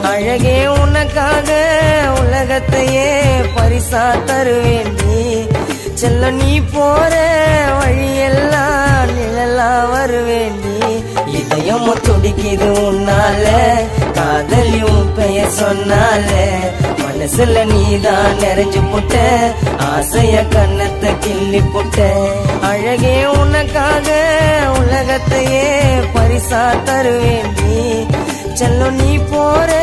அழகே உனக்காக உலகத்தையே பரிசா தருவேண்டி செல்ல நீ போற வழியெல்லாம் நிழலா வருவேண்டி இதயம் துடிக்குது உன்னால காதலியும் பெயர் சொன்னால மனசுல நீதான் நிறைஞ்சு புட்ட ஆசைய கண்ணத்தை கிள்ளி புட்ட அழகே உனக்காக உலகத்தையே பரிசா தருவேண்டி செல்லம் நீ போற